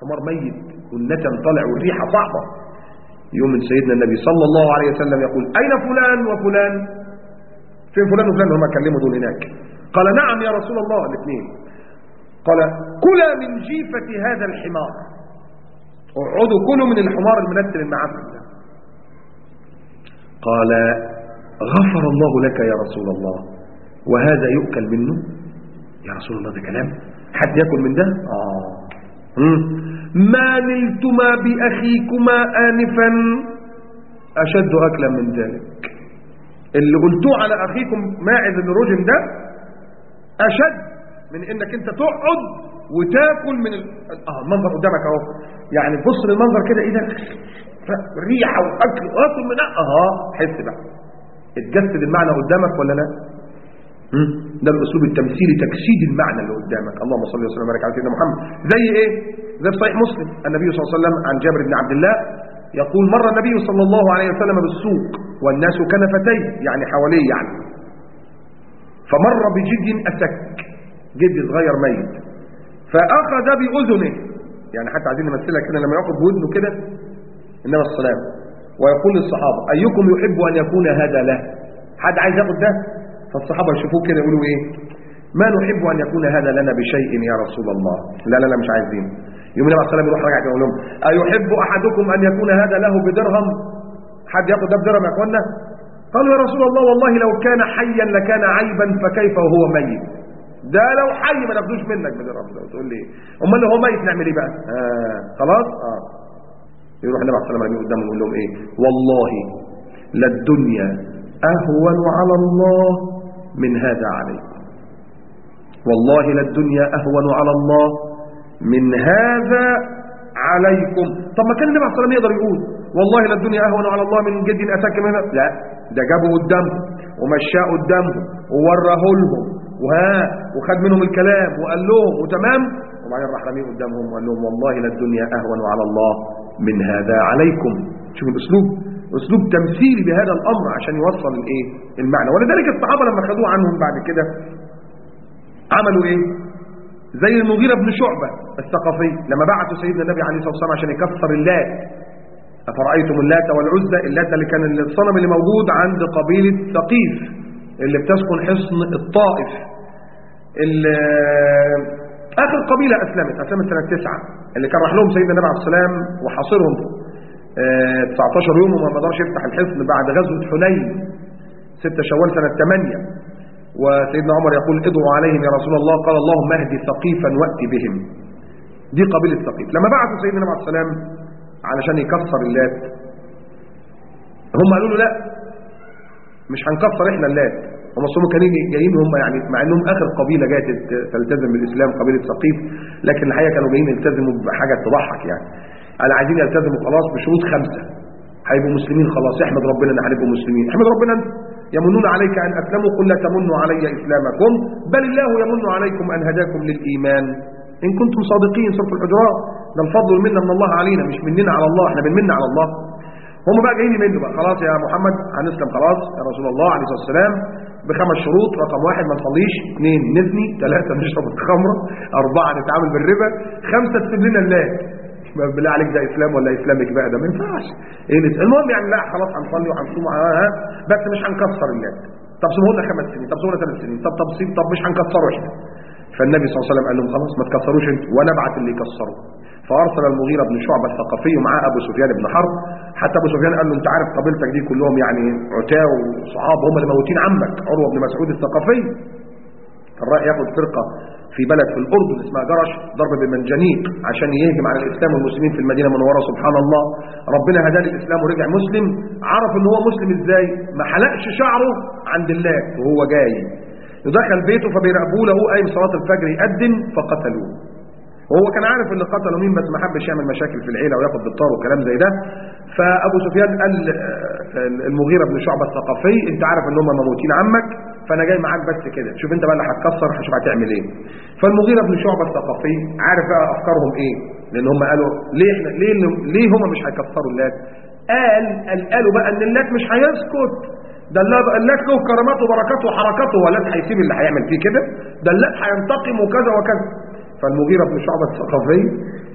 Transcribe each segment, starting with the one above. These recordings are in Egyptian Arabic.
حمار ميت والنتن طالع والريحة صعبة يوم من سيدنا النبي صلى الله عليه وسلم يقول أين فلان وفلان فين فلان وفلان هم كلموا دول هناك قال نعم يا رسول الله الاثنين قال كلا من جيفة هذا الحمار اقعدوا كلوا من الحمار المنتن المعفن ده قال غفر الله لك يا رسول الله وهذا يؤكل منه يا رسول الله ده كلام حد يأكل من ده آه مم. ما نلتما بأخيكما آنفا أشد أكلا من ذلك اللي قلتوه على أخيكم ماعز الرجم ده أشد من إنك أنت تقعد وتاكل من ال... آه المنظر قدامك أهو يعني بص للمنظر كده إيه ده ريحة وأكل وأكل من أها حس بقى اتجسد المعنى قدامك ولا لا مم. ده الاسلوب التمثيلي تجسيد المعنى اللي قدامك اللهم صل وسلم وبارك على سيدنا محمد زي ايه زي في صحيح مسلم النبي صلى الله عليه وسلم عن جابر بن عبد الله يقول مر النبي صلى الله عليه وسلم بالسوق والناس كنفتيه يعني حواليه يعني فمر بجد أسك جد صغير ميت فأخذ بأذنه يعني حتى عايزين نمثلها كده لما ياخد بودنه كده إنما السلام ويقول للصحابة أيكم يحب أن يكون هذا له حد عايز ياخد ده فالصحابة يشوفوه كده يقولوا إيه ما نحب أن يكون هذا لنا بشيء يا رسول الله لا لا لا مش عايزين يوم النبي عليه الصلاة يروح راجع يقول لهم أيحب أحدكم أن يكون هذا له بدرهم حد ياخد ده بدرهم يا اخوانا قالوا يا رسول الله والله لو كان حيا لكان عيبا فكيف وهو ميت ده لو حي ما ناخدوش منك بدرهم ده تقول لي امال لو هو ميت نعمل ايه بقى آه خلاص اه يروح النبي عليه الصلاه والسلام قدامهم يقول لهم ايه والله للدنيا اهون على الله من هذا عليكم والله للدنيا اهون على الله من هذا عليكم طب ما كان النبي عليه الصلاه والسلام يقدر يقول والله للدنيا اهون على الله من جد اتاك من هذا لا ده جابه قدامهم ومشاه قدامهم ووراه لهم وها وخد منهم الكلام وقال لهم وتمام وبعدين راح رميه قدامهم وقال لهم والله للدنيا اهون على الله من هذا عليكم شوف الاسلوب اسلوب تمثيلي بهذا الامر عشان يوصل الايه المعنى ولذلك الصحابه لما خدوه عنهم بعد كده عملوا ايه زي المغيرة بن شعبة الثقفي لما بعثوا سيدنا النبي عليه الصلاة والسلام عشان يكسر اللات أفرأيتم اللات والعزة اللات اللي كان الصنم اللي موجود عند قبيلة ثقيف اللي بتسكن حصن الطائف اللي آخر قبيلة أسلمت أسلمت سنة تسعة اللي كان راح لهم سيدنا النبي عليه الصلاة والسلام وحاصرهم آه 19 يوم وما قدرش يفتح الحصن بعد غزوة حنين 6 شوال سنة 8 وسيدنا عمر يقول ادعوا عليهم يا رسول الله قال اللهم اهدي ثقيفا وأت بهم دي قبيلة ثقيف لما بعثوا سيدنا النبي عليه السلام علشان يكسر اللات هم قالوا له لا مش هنكسر احنا اللات هم اصلا كانوا جايين هم يعني مع انهم اخر قبيله جايه تلتزم بالاسلام قبيله ثقيف لكن الحقيقه كانوا جايين يلتزموا بحاجه تضحك يعني قال عايزين يلتزموا خلاص بشروط خمسه هيبقوا مسلمين خلاص احمد ربنا ان هنبقوا مسلمين احمد ربنا انت يمنون عليك ان اسلموا قل لا تمنوا علي اسلامكم بل الله يمن عليكم ان هداكم للايمان ان كنتم صادقين سوره الحجرات ده الفضل والمنه من الله علينا مش مننا على الله احنا بنمن على الله هم بقى جايين يمنوا بقى خلاص يا محمد هنسلم خلاص يا رسول الله عليه الصلاه والسلام بخمس شروط رقم واحد ما نصليش اثنين نزني ثلاثة نشرب الخمرة أربعة نتعامل بالربا خمسة تسيب لنا الله بالله عليك ده إسلام ولا إسلامك بقى ده ما ينفعش إيه المهم يعني لا خلاص هنصلي وهنصوم ها بس مش هنكسر الله طب سيبوا لنا خمس سنين طب سيبوا لنا ثلاث سنين طب طب سيب طب مش هنكسره احنا فالنبي صلى الله عليه وسلم قال لهم خلاص ما تكسروش انتوا وانا ابعت اللي يكسروا فارسل المغيرة بن شعبة الثقفي ومعاه ابو سفيان بن حرب حتى ابو سفيان قال له انت عارف قبيلتك دي كلهم يعني عتاة وصحاب هم اللي موتين عمك عروه بن مسعود الثقفي كان رايح ياخد فرقه في بلد في الاردن اسمها جرش ضرب بالمنجنيق عشان يهجم على الاسلام والمسلمين في المدينه المنوره سبحان الله ربنا هداه للاسلام ورجع مسلم عرف ان هو مسلم ازاي ما حلقش شعره عند الله وهو جاي دخل بيته فبيراقبوه له قايم صلاه الفجر يأذن فقتلوه وهو كان عارف اللي قتلوا مين بس ما حبش يعمل مشاكل في العيله وياخد بالطار وكلام زي ده فابو سفيان قال المغيره بن شعبه الثقفي انت عارف ان هم مموتين عمك فانا جاي معاك بس كده شوف انت بقى اللي هتكسر هشوف هتعمل ايه فالمغيره بن شعبه الثقفي عارف بقى افكارهم ايه لان هم قالوا ليه احنا ليه ليه هم مش هيكسروا اللات قال قال قالوا بقى ان اللات مش هيسكت ده اللات له كراماته وبركاته وحركاته واللات هيسيب اللي هيعمل فيه كده ده اللات هينتقم وكذا وكذا فالمغيرة بن شعبة الثقفي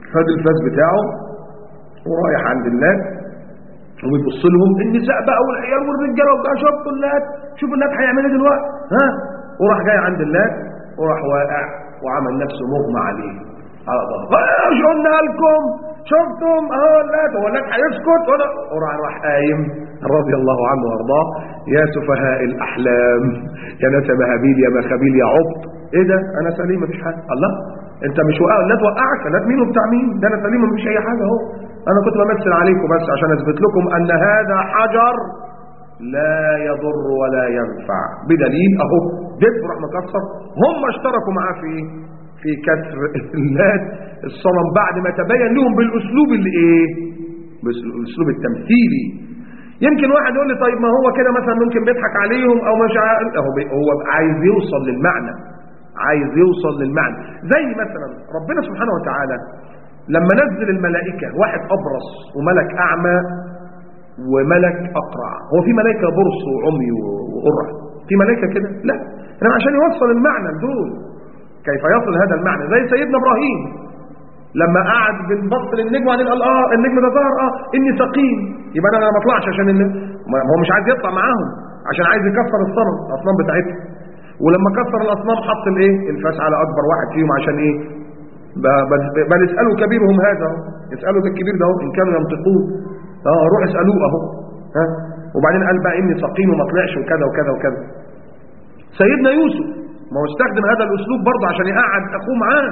خد الفاس بتاعه ورايح عند اللات ويبص لهم النساء بقى والعيال والرجاله وبتاع شوفوا اللات شوف اللات هيعمل ايه دلوقتي ها وراح جاي عند اللات وراح واقع وعمل نفسه مغمى عليه على ظهره ايش قلنا لكم شفتم اهو اللات هو اللات هيسكت ولا وراح راح قايم رضي الله عنه وارضاه يا سفهاء الاحلام يا نسم هابيل يا مخابيل يا عبط ايه ده انا سليم مفيش حاجه الله انت مش وقع لا توقعك لا مين وبتاع مين ده انا سليم مفيش اي حاجه اهو انا كنت بمثل عليكم بس عشان اثبت لكم ان هذا حجر لا يضر ولا ينفع بدليل اهو دب راح مكسر هم اشتركوا معاه في ايه في كسر اللات الصنم بعد ما تبين لهم بالاسلوب اللي ايه بالاسلوب التمثيلي يمكن واحد يقول لي طيب ما هو كده مثلا ممكن بيضحك عليهم او مش عارف هو بي- هو عايز يوصل للمعنى عايز يوصل للمعنى زي مثلا ربنا سبحانه وتعالى لما نزل الملائكة واحد أبرص وملك أعمى وملك أقرع هو في ملائكة برص وعمي وقرع في ملائكة كده لا إنما عشان يوصل المعنى دول كيف يصل هذا المعنى زي سيدنا إبراهيم لما قعد بنبص للنجم وبعدين قال اه النجم ده ظهر اه اني سقيم يبقى انا ما اطلعش عشان النجم ما هو مش عايز يطلع معاهم عشان عايز يكسر الصنم الاصنام بتاعتهم ولما كسر الاصنام حط الايه الفاس على اكبر واحد فيهم عشان ايه ب- بل, بل اسالوا كبيرهم هذا اهو. اسالوا ده الكبير ده اهو ان كانوا ينطقون اه روح اسالوه اهو ها وبعدين قال بقى اني سقيم وما طلعش وكذا وكذا وكذا سيدنا يوسف ما هو استخدم هذا الاسلوب برضه عشان يقعد اخوه معاه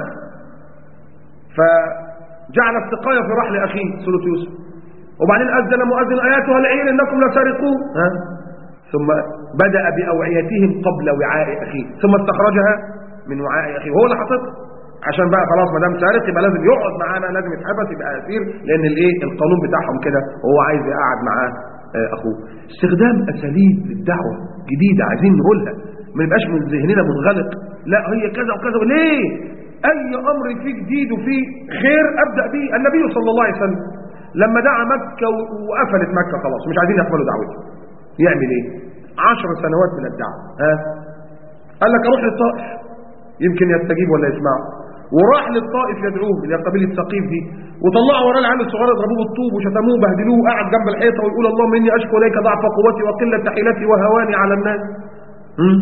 فجعل السقايه في رحل اخيه سوره يوسف وبعدين اذن مؤذن اياتها العين انكم لسارقون ها ثم بدا باوعيتهم قبل وعاء اخيه ثم استخرجها من وعاء اخيه وهو اللي حاططها عشان بقى خلاص ما دام سارق يبقى لازم يقعد معانا لازم يتحبس يبقى اسير لان الايه القانون بتاعهم كده وهو عايز يقعد معاه آه، اخوه استخدام اساليب للدعوه جديده عايزين نقولها ما يبقاش من ذهننا منغلق لا هي كذا وكذا ليه اي امر فيه جديد وفيه خير ابدا به النبي صلى الله عليه وسلم لما دعا مكه و- وقفلت مكه خلاص مش عايزين يقبلوا دعوته يعمل ايه عشر سنوات من الدعوه ها قال لك اروح للطائف يمكن يستجيب ولا يسمع وراح للطائف يدعوه اللي هي قبيله ثقيف دي وطلعوا وراه العيال الصغار يضربوه بالطوب وشتموه وبهدلوه وقعد جنب الحيطه ويقول اللهم اني اشكو اليك ضعف قوتي وقله حيلتي وهواني على الناس هم؟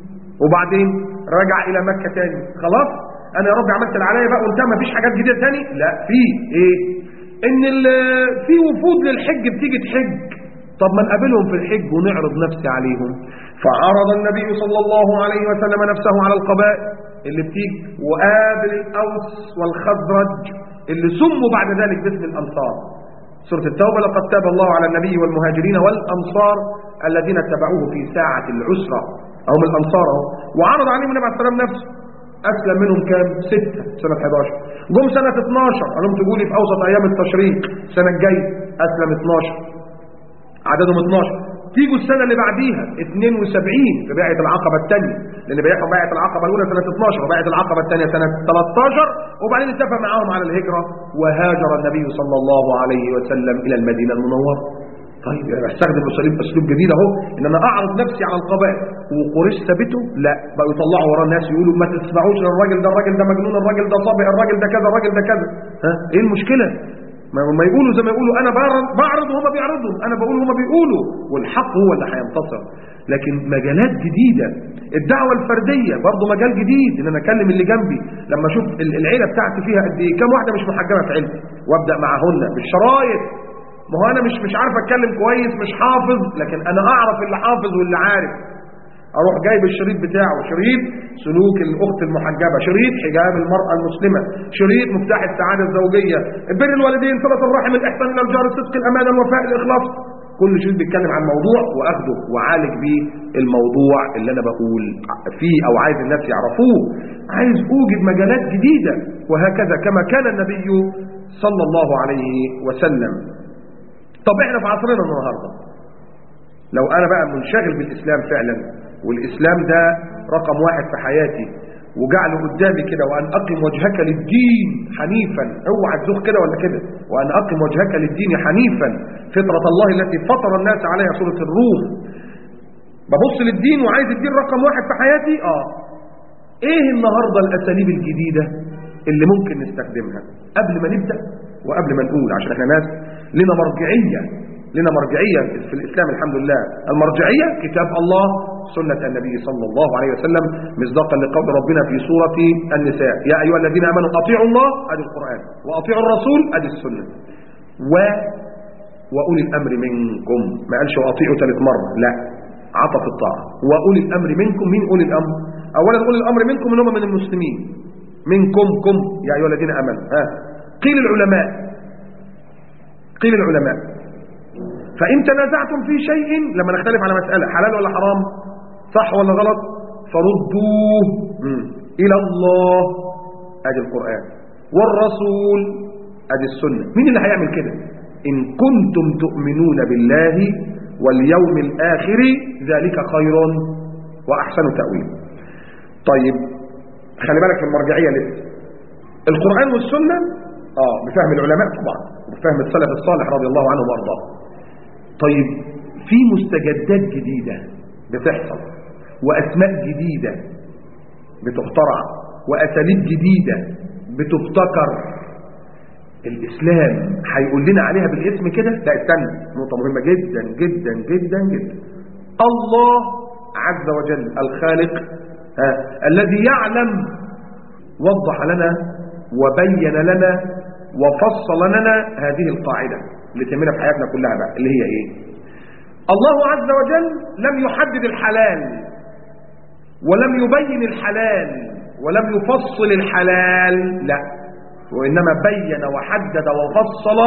وبعدين رجع الى مكه تاني خلاص انا يا رب عملت اللي عليا بقى وانت ما فيش حاجات جديده تاني لا في ايه ان ال- في وفود للحج بتيجي تحج طب ما نقابلهم في الحج ونعرض نفسي عليهم فعرض النبي صلى الله عليه وسلم نفسه على القبائل اللي بتيجي وقابل الاوس والخزرج اللي سموا بعد ذلك باسم الانصار سورة التوبة لقد تاب الله على النبي والمهاجرين والأنصار الذين اتبعوه في ساعة العسرة هم الأنصار أهو. وعرض عليهم النبي عليه السلام نفسه أسلم منهم كام؟ ستة سنة 11 جم سنة 12 قال لهم تقولي في أوسط أيام التشريق السنة الجاية أسلم 12 عددهم 12 تيجوا السنة اللي بعديها 72 في بيعة العقبة الثانية لأن بيعهم بيعة العقبة الأولى سنة 12 وبيعة العقبة الثانية سنة 13 وبعدين اتفق معاهم على الهجرة وهاجر النبي صلى الله عليه وسلم إلى المدينة المنورة طيب انا استخدم اساليب اسلوب جديد اهو ان انا اعرض نفسي على القبائل وقريش ثابته لا بقوا يطلعوا ورا الناس يقولوا ما تسمعوش للراجل ده الراجل ده مجنون الراجل ده صابئ الراجل ده كذا الراجل ده كذا ها ايه المشكله ما ما يقولوا زي ما يقولوا انا بعرض بعرض وهم بيعرضوا انا بقول وهم بيقولوا والحق هو اللي هينتصر لكن مجالات جديده الدعوه الفرديه برضه مجال جديد ان انا اكلم اللي جنبي لما اشوف ال- العيله بتاعتي فيها قد ايه كام واحده مش محجبه في عيلتي وابدا معهن بالشرايط ما هو انا مش مش عارف اتكلم كويس مش حافظ لكن انا اعرف اللي حافظ واللي عارف اروح جايب الشريط بتاعه شريط سلوك الاخت المحجبه شريط حجاب المراه المسلمه شريط مفتاح السعاده الزوجيه بر الوالدين صله الرحم الاحسان الى الجار الصدق الامانه الوفاء الاخلاص كل شريط بيتكلم عن موضوع واخده وعالج بيه الموضوع اللي انا بقول فيه او عايز الناس يعرفوه عايز اوجد مجالات جديده وهكذا كما كان النبي صلى الله عليه وسلم طب احنا في عصرنا النهارده لو انا بقى منشغل بالاسلام فعلا والاسلام ده رقم واحد في حياتي وجعله قدامي كده وان اقم وجهك للدين حنيفا اوعى تزوخ كده ولا كده وان اقم وجهك للدين حنيفا فطره الله التي فطر الناس عليها سوره الروم ببص للدين وعايز الدين رقم واحد في حياتي اه ايه النهارده الاساليب الجديده اللي ممكن نستخدمها قبل ما نبدأ وقبل ما نقول عشان احنا ناس لنا مرجعية لنا مرجعية في الإسلام الحمد لله المرجعية كتاب الله سنة النبي صلى الله عليه وسلم مصداقا لقول ربنا في سورة النساء يا أيها الذين آمنوا أطيعوا الله أدي القرآن وأطيعوا الرسول أدي السنة و وأولي الأمر منكم ما قالش وأطيعوا ثالث مرة لا عطف الطاعة وأولي الأمر منكم مين أولي الأمر أولا أولي الأمر منكم من هم من المسلمين منكم كم يا أيها الذين آمنوا ها قيل العلماء قيل العلماء فإن تنازعتم في شيء لما نختلف على مسألة حلال ولا حرام صح ولا غلط فردوه إلى الله أدي القرآن والرسول أدي السنة مين اللي هيعمل كده إن كنتم تؤمنون بالله واليوم الآخر ذلك خير وأحسن تأويل طيب خلي بالك في المرجعية لسه القرآن والسنة آه بفهم العلماء طبعا وبفهم السلف الصالح رضي الله عنهم وارضاه طيب في مستجدات جديدة بتحصل وأسماء جديدة بتخترع وأساليب جديدة بتبتكر الإسلام هيقول لنا عليها بالاسم كده لا استنى نقطة مهمة جدا جدا جدا جدا الله عز وجل الخالق ها الذي يعلم وضح لنا وبين لنا وفصل لنا هذه القاعدة اللي تهمنا في حياتنا كلها بقى اللي هي ايه الله عز وجل لم يحدد الحلال ولم يبين الحلال ولم يفصل الحلال لا وإنما بين وحدد وفصل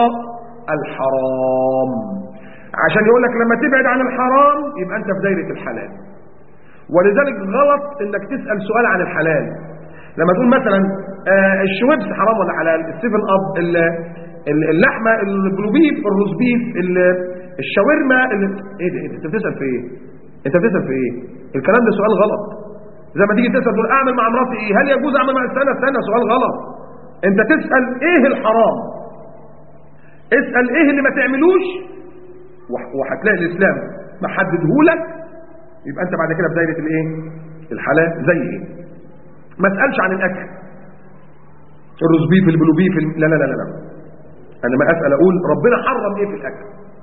الحرام عشان يقول لك لما تبعد عن الحرام يبقى أنت في دايرة الحلال ولذلك غلط انك تسأل سؤال عن الحلال لما تقول مثلا آه الشويبس حرام ولا حلال السيفن اب اللحمة البلوبيف الروز بيف الشاورما ايه ده انت بتسأل في ايه انت بتسأل في ايه الكلام ده سؤال غلط زي ما تيجي تسأل تقول اعمل مع مراتي ايه هل يجوز اعمل مع استنى استنى سؤال غلط انت تسأل ايه الحرام اسأل ايه اللي ما تعملوش وهتلاقي الاسلام محددهولك يبقى انت بعد كده في دايره الايه الحلال زي ايه ما اسالش عن الاكل الرز بيف البلو بيف لا لا لا لا انا ما اسال اقول ربنا حرم ايه في الاكل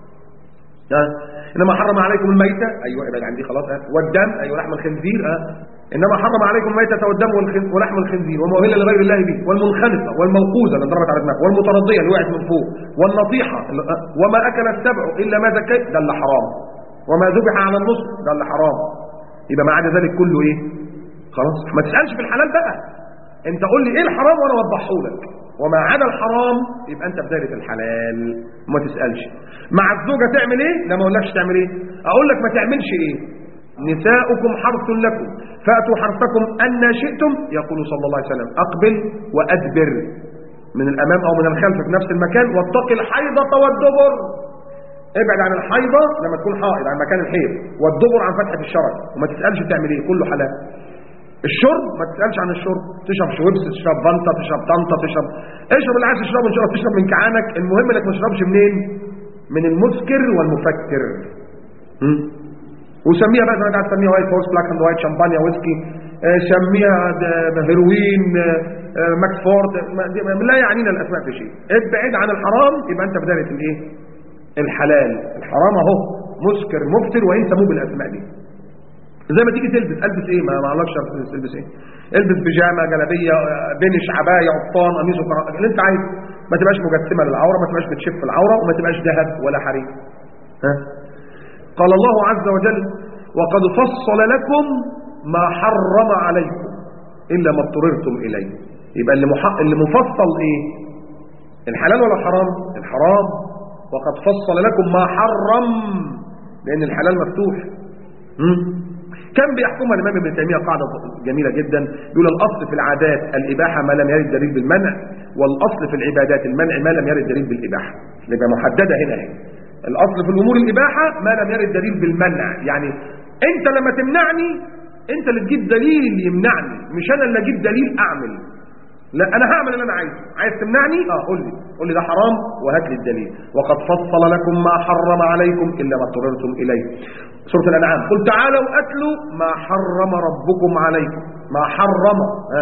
ها انما حرم عليكم الميتة ايوه ابعد عن دي خلاص ها والدم ايوه لحم الخنزير ها انما حرم عليكم الميتة والدم ولحم الخنزير وما اهل لغير الله به والمنخنقه والموقوذه اللي ضربت على دماغها والمترضيه اللي وقعت من فوق والنطيحه وما اكل السبع الا ما زكيت ده اللي حرام وما ذبح على النصف ده اللي حرام يبقى ما عدا ذلك كله ايه خلاص ما تسالش في الحلال بقى انت قول لي ايه الحرام وانا اوضحه لك وما عدا الحرام يبقى انت في دايره الحلال وما تسالش مع الزوجه تعمل ايه لا ما اقولكش تعمل ايه اقول لك ما تعملش ايه نساؤكم حرث لكم فاتوا حرثكم ان شئتم يقول صلى الله عليه وسلم اقبل وادبر من الامام او من الخلف في نفس المكان واتق الحيضه والدبر ابعد عن الحيضة لما تكون حائض عن مكان الحيض والدبر عن فتحة الشرج وما تسألش تعمل ايه كله حلال الشرب ما تسألش عن الشرب تشرب شويبس تشرب بنطة تشرب طنطة تشرب اشرب اللي عايز تشربه ان شاء الله تشرب من كعانك المهم انك ما تشربش منين من المسكر والمفكر م? وسميها بقى زي ما انت عايز تسميها وايت هورس بلاك اند وايت شامبانيا ويسكي اه سميها هيروين اه ماكس فورد لا يعنينا الاسماء في شيء ابعد عن الحرام يبقى انت في دايره الايه الحلال الحرام اهو مسكر مفتر وهي سموه بالاسماء دي زي ما تيجي تلبس البس ايه ما ما اعرفش البس ايه البس بيجامه جلابيه بنش عبايه قطان قميص اللي انت عايزه ما تبقاش مجسمه للعوره ما تبقاش بتشف العوره وما تبقاش ذهب ولا حرير ها قال الله عز وجل وقد فصل لكم ما حرم عليكم الا ما اضطررتم اليه يبقى اللي مح... اللي مفصل ايه الحلال ولا الحرام الحرام وقد فصل لكم ما حرم لأن الحلال مفتوح كان بيحكمها الإمام ابن تيمية قاعدة جميلة جدا يقول الأصل في العادات الإباحة ما لم يرد دليل بالمنع والأصل في العبادات المنع ما لم يرد دليل بالإباحة يبقى محددة هنا هي الأصل في الأمور الإباحة ما لم يرد دليل بالمنع يعني أنت لما تمنعني أنت اللي تجيب دليل يمنعني مش أنا اللي أجيب دليل أعمل لا انا هعمل اللي انا عايزه عايز تمنعني اه قول لي قول لي ده حرام وهات لي الدليل وقد فصل لكم ما حرم عليكم الا ما اضطررتم اليه سوره الانعام قل تعالوا اتلوا ما حرم ربكم عليكم ما حرم ها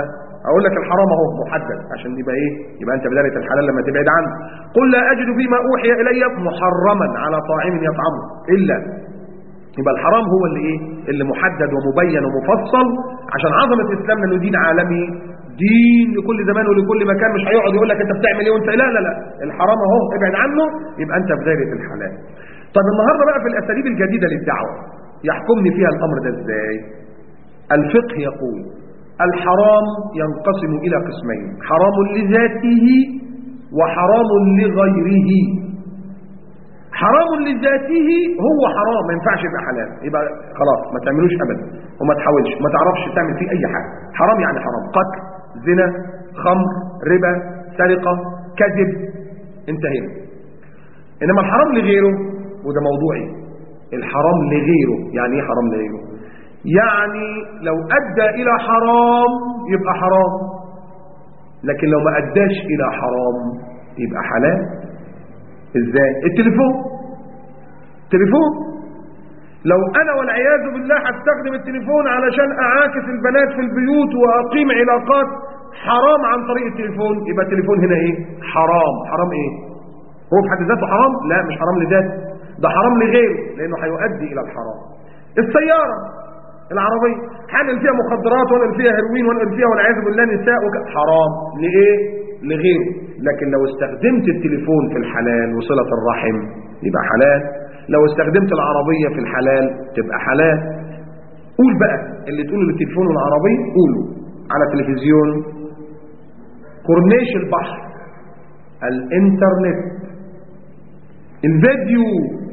اقول لك الحرام اهو محدد عشان يبقى ايه يبقى انت بدايه الحلال لما تبعد عنه قل لا اجد فيما اوحي الي محرما على طاعم يطعمه الا يبقى الحرام هو اللي ايه اللي محدد ومبين ومفصل عشان عظمه اسلامنا انه دين عالمي دين لكل زمان ولكل مكان مش هيقعد يقول لك انت بتعمل ايه وانت لا لا لا الحرام اهو ابعد عنه يبقى انت في دايره الحلال طب النهارده بقى في الاساليب الجديده للدعوه يحكمني فيها الامر ده ازاي الفقه يقول الحرام ينقسم الى قسمين حرام لذاته وحرام لغيره حرام لذاته هو حرام ما ينفعش يبقى حلال يبقى خلاص ما تعملوش ابدا وما تحاولش ما تعرفش تعمل فيه اي حاجه حرام يعني حرام قتل زنا خمر ربا سرقه كذب انتهينا انما الحرام لغيره وده موضوعي الحرام لغيره يعني ايه حرام لغيره يعني لو ادى الى حرام يبقى حرام لكن لو ما اداش الى حرام يبقى حلال ازاي التليفون تليفون لو انا والعياذ بالله هستخدم التليفون علشان اعاكس البنات في البيوت واقيم علاقات حرام عن طريق التليفون يبقى التليفون هنا ايه حرام حرام ايه هو في حد ذاته حرام لا مش حرام لذاته ده حرام لغيره لانه هيؤدي الى الحرام السياره العربيه حامل فيها مخدرات ولا فيها هيروين ولا فيها والعياذ بالله نساء وك... حرام لايه لغيره لكن لو استخدمت التليفون في الحلال وصله الرحم يبقى حلال لو استخدمت العربيه في الحلال تبقى حلال قول بقى اللي تقوله بالتليفون والعربيه قوله على تلفزيون كورنيش البحر الانترنت الفيديو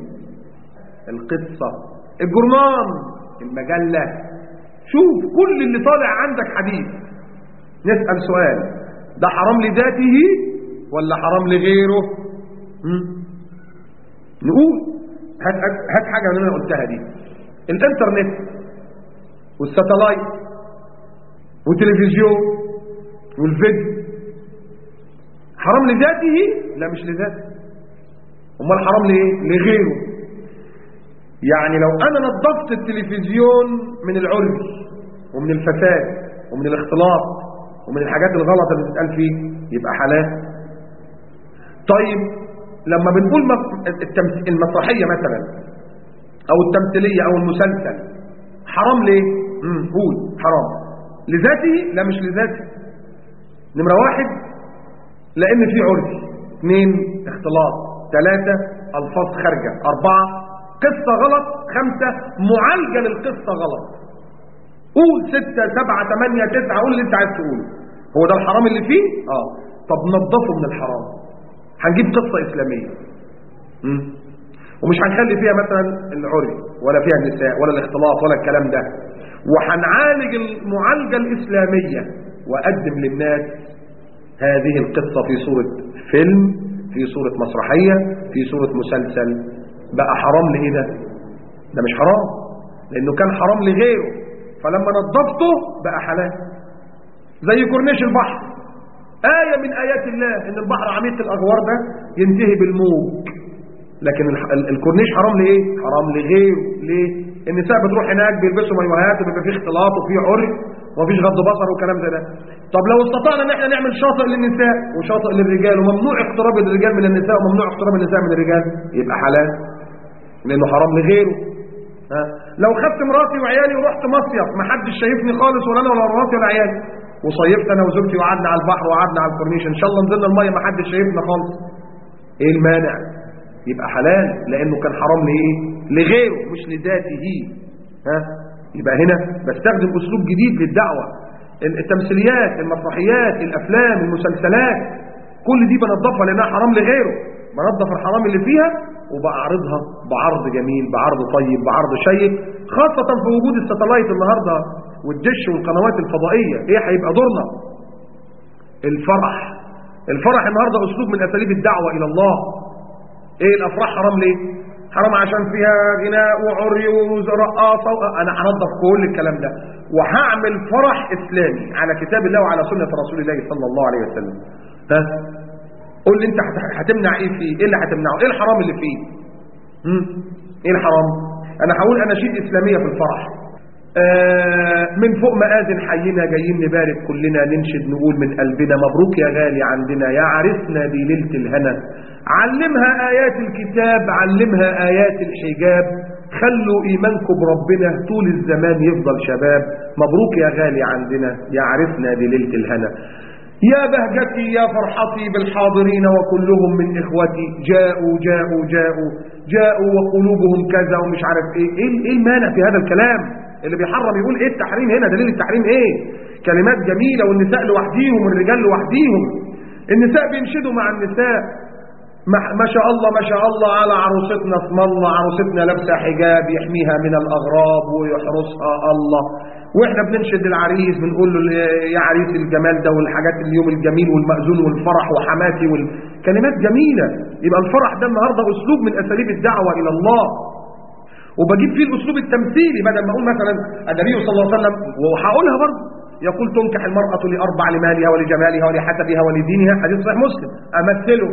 القصة الجرمان المجلة شوف كل اللي طالع عندك حديث نسأل سؤال ده حرام لذاته ولا حرام لغيره هم؟ نقول هات, هات حاجة من اللي انا قلتها دي الانترنت والساتلايت والتلفزيون والفيديو حرام لذاته لا مش لذاته امال حرام ليه لغيره يعني لو انا نظفت التلفزيون من العري ومن الفساد ومن الاختلاط ومن الحاجات الغلط اللي بتتقال فيه يبقى حلال طيب لما بنقول المسرحيه مثلا او التمثيليه او المسلسل حرام ليه امم قول حرام لذاته لا مش لذاته نمره واحد لان في عري اثنين اختلاط ثلاثة الفاظ خارجة اربعة قصة غلط خمسة معالجة للقصة غلط قول ستة سبعة ثمانية تسعة قول اللي انت عايز تقوله هو ده الحرام اللي فيه اه طب نظفه من الحرام هنجيب قصة اسلامية مم. ومش هنخلي فيها مثلا العري ولا فيها النساء ولا الاختلاط ولا الكلام ده وهنعالج المعالجة الإسلامية وأقدم للناس هذه القصة في صورة فيلم في صورة مسرحية في صورة مسلسل بقى حرام لإيه ده ده مش حرام لأنه كان حرام لغيره فلما نظفته بقى حلال زي كورنيش البحر آية من آيات الله إن البحر عميق الأغوار ده ينتهي بالموج لكن الكورنيش حرام لإيه حرام لغيره ليه النساء بتروح هناك بيلبسوا مايوهات وبيبقى فيه اختلاط وفيه عري ومفيش غض بصر وكلام زي ده طب لو استطعنا ان احنا نعمل شاطئ للنساء وشاطئ للرجال وممنوع اقتراب الرجال من النساء وممنوع اقتراب النساء من الرجال يبقى حلال لانه حرام لغيره ها لو خدت مراتي وعيالي ورحت مصيف ما حدش شايفني خالص ولا انا ولا مراتي ولا عيالي وصيفت انا وزوجتي وقعدنا على البحر وقعدنا على الكورنيش ان شاء الله نزلنا الميه ما حدش شايفنا خالص ايه المانع يبقى حلال لانه كان حرام لايه لغيره مش لذاته ها يبقى هنا بستخدم اسلوب جديد للدعوه التمثيليات المسرحيات الافلام المسلسلات كل دي بنضفها لانها حرام لغيره بنضف الحرام اللي فيها وبعرضها بعرض جميل بعرض طيب بعرض شيق خاصة في وجود الساتلايت النهاردة والدش والقنوات الفضائية ايه هيبقى دورنا الفرح الفرح النهاردة اسلوب من اساليب الدعوة الى الله ايه الافراح حرام ليه حرام عشان فيها غناء وعري ورقاصة انا هنضف كل الكلام ده وهعمل فرح اسلامي على كتاب الله وعلى سنة رسول الله صلى الله عليه وسلم ها قول لي انت هتمنع ايه فيه ايه اللي هتمنعه ايه الحرام اللي فيه هم؟ ايه الحرام انا هقول اناشيد اسلاميه في الفرح آه من فوق مآذن حينا جايين نبارك كلنا ننشد نقول من قلبنا مبروك يا غالي عندنا يا عرسنا دي ليلة الهنا علمها آيات الكتاب علمها آيات الحجاب خلوا إيمانكم بربنا طول الزمان يفضل شباب مبروك يا غالي عندنا يا عرسنا دي ليلة الهنا يا بهجتي يا فرحتي بالحاضرين وكلهم من إخوتي جاءوا جاءوا جاءوا جاءوا وقلوبهم كذا ومش عارف ايه ايه, إيه المانع في هذا الكلام اللي بيحرم يقول ايه التحريم هنا دليل التحريم ايه كلمات جميلة والنساء لوحديهم والرجال لوحديهم النساء بينشدوا مع النساء ما ما شاء الله ما شاء الله على عروستنا اسم الله عروستنا لابسه حجاب يحميها من الأغراب ويحرسها الله واحنا بننشد العريس بنقول له يا عريس الجمال ده والحاجات اليوم الجميل والمأذون والفرح وحماتي والكلمات جميلة يبقى الفرح ده النهاردة أسلوب من أساليب الدعوة إلى الله وبجيب فيه الأسلوب التمثيلي بدل ما أقول مثلا النبي صلى الله عليه وسلم وهقولها برضه يقول تنكح المرأة لأربع لمالها ولجمالها ولحسبها ولدينها حديث صحيح مسلم أمثله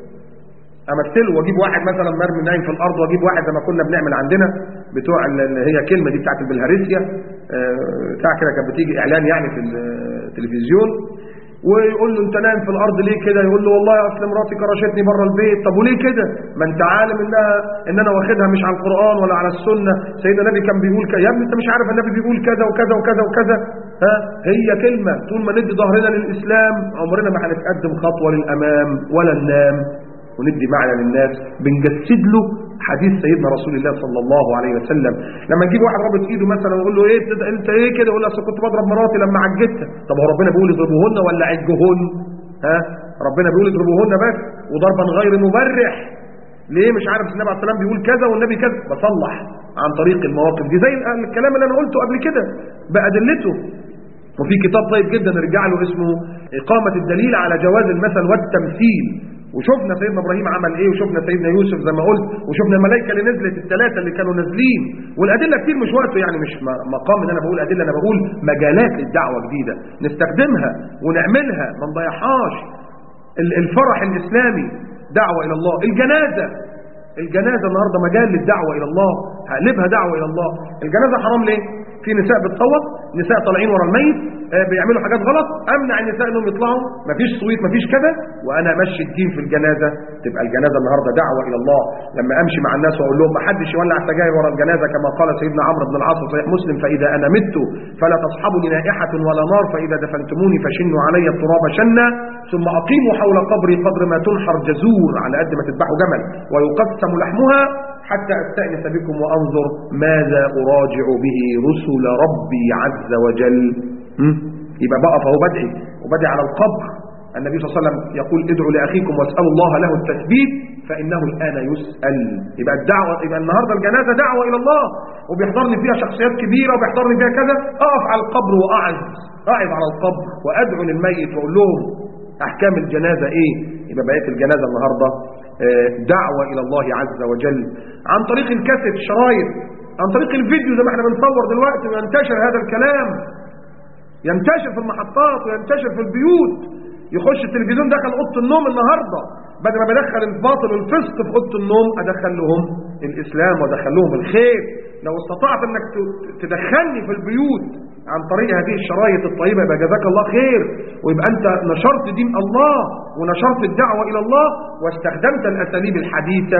امثله واجيب واحد مثلا مرمي نايم في الارض واجيب واحد زي ما كنا بنعمل عندنا بتوع اللي هي كلمه دي بتاعت البلهارسيا بتاع كده كانت بتيجي اعلان يعني في التلفزيون ويقول له انت نايم في الارض ليه كده يقول له والله اصل مراتي كرشتني بره البيت طب وليه كده ما انت عالم انها ان انا واخدها مش على القران ولا على السنه سيدنا النبي كان بيقول كده يا ابني انت مش عارف النبي بيقول كذا وكذا وكذا وكذا ها هي كلمه طول ما ندي ظهرنا للاسلام عمرنا ما هنتقدم خطوه للامام ولا ننام وندي معنى للناس بنجسد له حديث سيدنا رسول الله صلى الله عليه وسلم لما نجيب واحد رابط ايده مثلا ونقول له ايه انت ايه كده يقول اصل كنت بضرب مراتي لما عجتها طب هو ربنا بيقول اضربوهن ولا عجهن ها ربنا بيقول اضربوهن بس وضربا غير مبرح ليه مش عارف النبي عليه السلام بيقول كذا والنبي كذا بصلح عن طريق المواقف دي زي الكلام اللي انا قلته قبل كده بادلته وفي كتاب طيب جدا نرجع له اسمه إقامة الدليل على جواز المثل والتمثيل وشفنا سيدنا ابراهيم عمل ايه وشفنا سيدنا يوسف زي ما قلت وشفنا الملائكه اللي نزلت الثلاثه اللي كانوا نازلين والادله كتير مش وقته يعني مش مقام ان انا بقول ادله انا بقول مجالات للدعوه جديده نستخدمها ونعملها ما نضيعهاش الفرح الاسلامي دعوه الى الله الجنازه الجنازه النهارده مجال للدعوه الى الله هقلبها دعوه الى الله الجنازه حرام ليه في نساء بتصوت نساء طالعين ورا الميت بيعملوا حاجات غلط امنع النساء انهم يطلعوا مفيش صويت مفيش كذا وانا امشي الدين في الجنازه تبقى الجنازه النهارده دعوه الى الله لما امشي مع الناس واقول لهم ما حدش يولع سجاير ورا الجنازه كما قال سيدنا عمرو بن العاص صحيح مسلم فاذا انا مت فلا تصحبني نائحه ولا نار فاذا دفنتموني فشنوا علي التراب شنا ثم اقيموا حول قبري قدر ما تنحر جزور على قد ما تذبحوا جمل ويقسم لحمها حتى أستأنس بكم وأنظر ماذا أراجع به رسل ربي عز وجل يبقى بقى فهو بدعي وبدعي على القبر النبي صلى الله عليه وسلم يقول ادعوا لأخيكم واسألوا الله له التثبيت فإنه الآن يسأل يبقى الدعوة يبقى النهاردة الجنازة دعوة إلى الله وبيحضرني فيها شخصيات كبيرة وبيحضرني فيها كذا أقف على القبر وأعز أقف على القبر وأدعو للميت وأقول لهم أحكام الجنازة إيه يبقى بقية الجنازة النهاردة دعوة إلى الله عز وجل عن طريق الكاسيت شرايط عن طريق الفيديو زي ما احنا بنصور دلوقتي وينتشر هذا الكلام ينتشر في المحطات وينتشر في البيوت يخش التلفزيون دخل اوضه النوم النهارده بدل ما بدخل الباطل والفسق في اوضه النوم ادخل لهم الاسلام وادخل لهم الخير لو استطعت انك تدخلني في البيوت عن طريق هذه الشرايط الطيبة يبقى جزاك الله خير ويبقى أنت نشرت دين الله ونشرت الدعوة إلى الله واستخدمت الأساليب الحديثة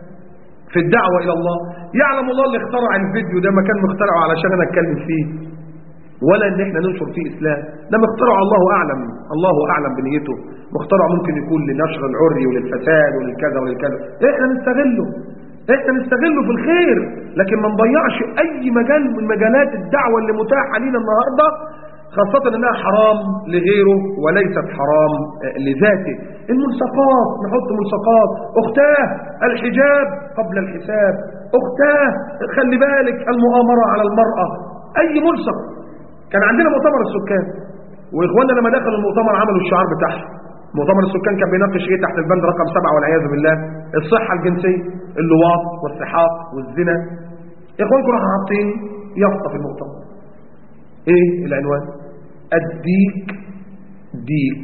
في الدعوة إلى الله يعلم الله اللي اخترع الفيديو ده ما كان مخترعه علشان أنا أتكلم فيه ولا ان احنا ننشر فيه اسلام ده مخترع الله اعلم الله اعلم بنيته مخترع ممكن يكون لنشر العري وللفساد وللكذا وللكذا احنا نستغله احنا نستغله في الخير لكن ما نضيعش اي مجال من مجالات الدعوة اللي متاحة لينا النهاردة خاصة انها حرام لغيره وليست حرام لذاته الملصقات نحط ملصقات اختاه الحجاب قبل الحساب اختاه خلي بالك المؤامرة على المرأة اي ملصق كان عندنا مؤتمر السكان واخواننا لما دخلوا المؤتمر عملوا الشعار بتاعهم مؤتمر السكان كان بيناقش ايه تحت البند رقم سبعة والعياذ بالله الصحة الجنسية اللواط والسحاق والزنا اخوانكم راحوا حاطين يافطة في المؤتمر ايه العنوان الديك ديك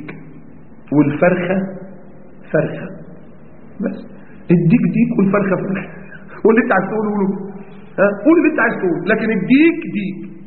والفرخة فرخة بس الديك ديك والفرخة فرخة واللي انت عايز تقوله قوله ها قول اللي انت عايز تقوله لكن الديك ديك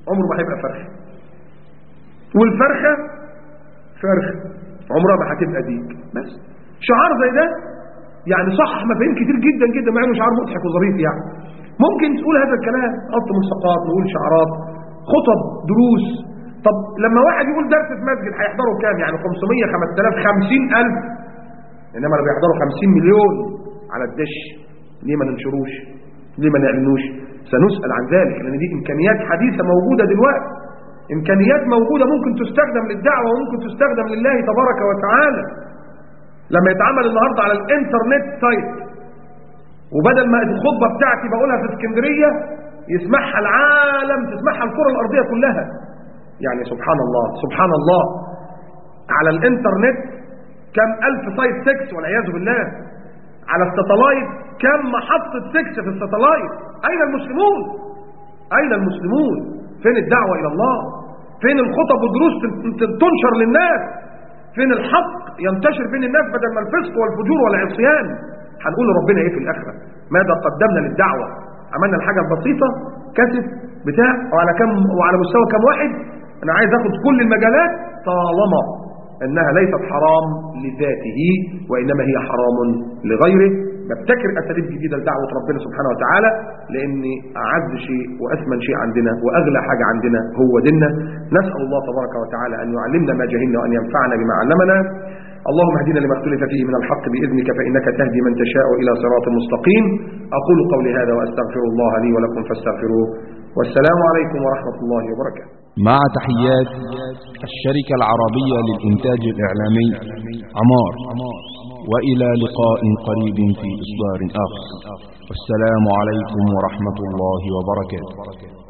عمره ما هيبقى فرخة والفرخة فرخة عمرها ما هتبقى ديك بس شعار زي ده يعني صح مفاهيم كتير جدا جدا مع انه شعار مضحك وظريف يعني ممكن تقول هذا الكلام قط ملصقات نقول شعارات خطب دروس طب لما واحد يقول درس في مسجد هيحضروا كام يعني 500 5000 50000 انما اللي بيحضروا 50 مليون على الدش ليه ما ننشروش ليه ما نعلنوش سنسأل عن ذلك لان دي امكانيات حديثة موجودة دلوقتي امكانيات موجودة ممكن تستخدم للدعوة وممكن تستخدم لله تبارك وتعالى لما يتعمل النهاردة على الانترنت سايت وبدل ما الخطبة بتاعتي بقولها في اسكندرية يسمعها العالم تسمعها الكرة الأرضية كلها يعني سبحان الله سبحان الله على الانترنت كم ألف سايت 6 والعياذ بالله على الستلايت كم محطة 6 في الستلايت أين المسلمون أين المسلمون فين الدعوة إلى الله فين الخطب والدروس تنشر للناس فين الحق ينتشر بين الناس بدل ما الفسق والفجور والعصيان هنقول لربنا ايه في الاخره ماذا قدمنا للدعوه عملنا الحاجه البسيطه كسف بتاع وعلى كم وعلى مستوى كم واحد انا عايز اخد كل المجالات طالما انها ليست حرام لذاته وانما هي حرام لغيره نبتكر اساليب جديده لدعوه ربنا سبحانه وتعالى لان اعز شيء واثمن شيء عندنا واغلى حاجه عندنا هو ديننا نسال الله تبارك وتعالى ان يعلمنا ما جهلنا وان ينفعنا بما علمنا اللهم اهدنا لما اختلف فيه من الحق باذنك فانك تهدي من تشاء الى صراط مستقيم اقول قولي هذا واستغفر الله لي ولكم فاستغفروه والسلام عليكم ورحمه الله وبركاته مع تحيات الشركة العربية للإنتاج الإعلامي عمار وإلى لقاء قريب في إصدار آخر والسلام عليكم ورحمة الله وبركاته